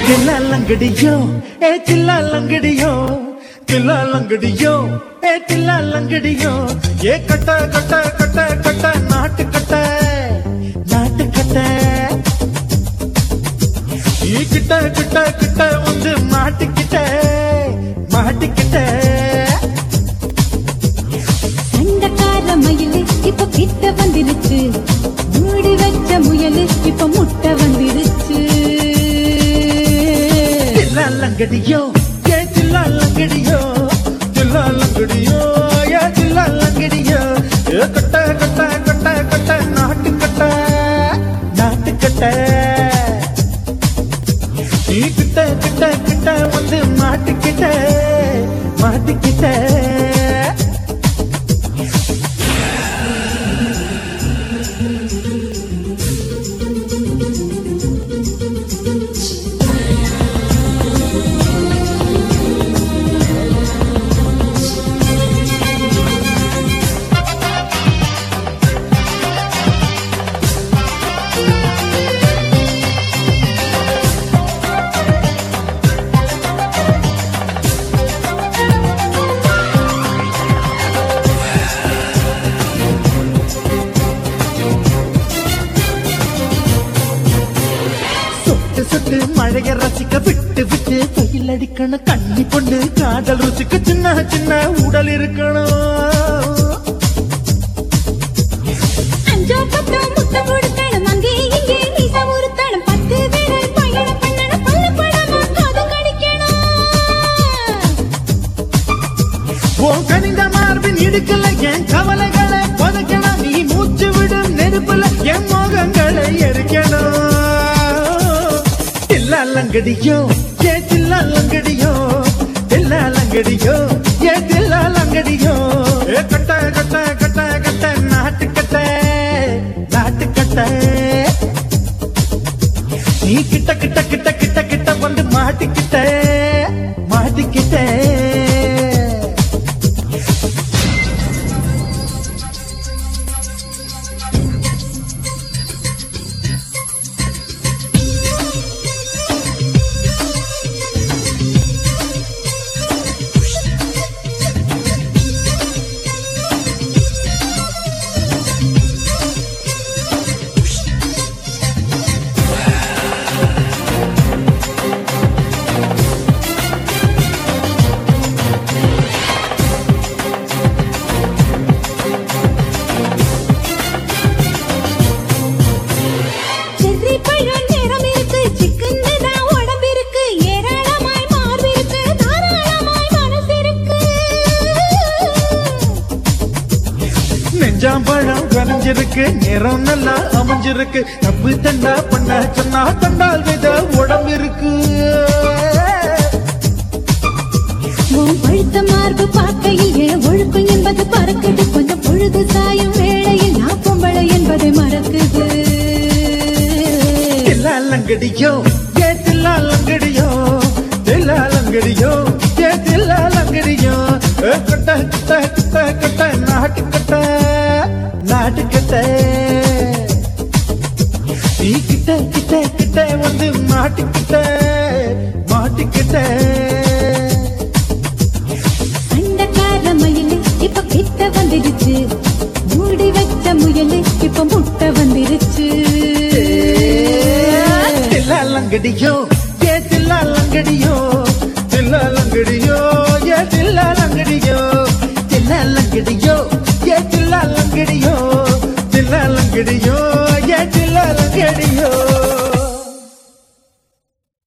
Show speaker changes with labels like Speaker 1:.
Speaker 1: தில்லாலங்கடியோ ஏ தில்லாலங்கடியோ தில்லாலங்கடியோ ஏ தில்லாலங்கடியோ ஏ கட்ட கட்ட கட்ட கட்ட நாட்டு கட்ட நாட்டு கட்ட ஈ கிட்ட கிட்ட கிட்ட வந்து மாட்டிக்கிட்ட மாட்டிக்கிட்ட
Speaker 2: சண்டக்கார மயிலு இப்ப கிட்ட வந்துருச்சு மூடி வச்ச முயலு இப்ப முட்டை வந்துருச்சு
Speaker 1: தில்லாலங்கடியோ ஏ தில்லாலங்கடியோ தில்லாலங்கடியோ ஏ தில்லாலங்கடியோ ஏ கட்ட கட்ட கட்ட கட்ட நாட்டு கட்ட நாட்டு கட்ட நீ கிட்ட கிட்ட கிட்ட வந்து மாட்டிக்கிட்ட மாட்டிக்கிட்ட சொட்டு சொட்டு மழைய ரசிக்க விட்டு விட்டு கையில் அடிக்கணும் கண்ணி பொண்ணு காதல் ருசிக்க சின்ன சின்ன உடல் இருக்கணும்
Speaker 2: அஞ்சோ பத்தோ முட்டை கொடுக்கணும் அங்கே இங்கே மீச உருத்தணும் பத்து விரல் பயணம் பண்ணணும் பல்ல படமா காது கடிக்கணும்
Speaker 1: உன் கனிந்த மார்பின் இடுக்கல என் கவலைகளை புதைக்கணும் நீ மூச்சு விடும் நெருப்புல என் மோகங்களை எரிக்கணும் தில்லாலங்கடியோ ஏ தில்லாலங்கடியோ தில்லாலங்கடியோ ஏ தில்லாலங்கடியோ ஏ கட்ட கட்ட கட்ட கட்ட நாட்டு கட்ட நாட்டு கட்ட நீ கிட்ட கிட்ட கிட்ட கிட்ட கிட்ட வந்து மாட்டிக்கிட்ட மாட்டிக்கிட்ட
Speaker 2: செர்ரி பழம் நிறம் இருக்கு சிக்கன்னு தான் உடம்பு இருக்கு ஏராளமாய் மார்பு இருக்கு தாராளமாய் மனசு இருக்கு
Speaker 1: நெஞ்சாம்பழம் கரைஞ்சிருக்கு நிறம் நல்லா அமைஞ்சிருக்கு தப்பு தண்டா பண்ண சொன்னா தண்டால் வித உடம்பு இருக்கு
Speaker 2: உன் பழுத்த மார்பு பார்க்கையில் என் ஒழுக்கம் என்பது பறக்குது கொஞ்சம் பொழுது சாயும் வேளையில் நான் பொம்பளை என்பதை மறக்குது
Speaker 1: தில்லாலங்கடியோ ஏ தில்லாலங்கடியோ தில்லாலங்கடியோ ஏ தில்லாலங்கடியோ ஏ கட்ட கட்ட கட்ட கட்ட நாட்டு கட்ட நாட்டு கட்ட நீ கிட்ட கிட்ட கிட்ட வந்து மாட்டிக்கிட்ட மாட்டிக்கிட்ட
Speaker 2: சண்டக்கார மயிலு இப்ப கிட்ட வந்துருச்சு மூடி வச்ச முயலு இப்ப முட்டை வந்துருச்சு
Speaker 1: தில்லாலங்கடியோ ஏ தில்லாலங்கடியோ தில்லாலங்கடியோ ஏ தில்லாலங்கடியோ தில்லாலங்கடியோ ஏ தில்லாலங்கடியோ தில்லாலங்கடியோ ஏ தில்லாலங்கடியோ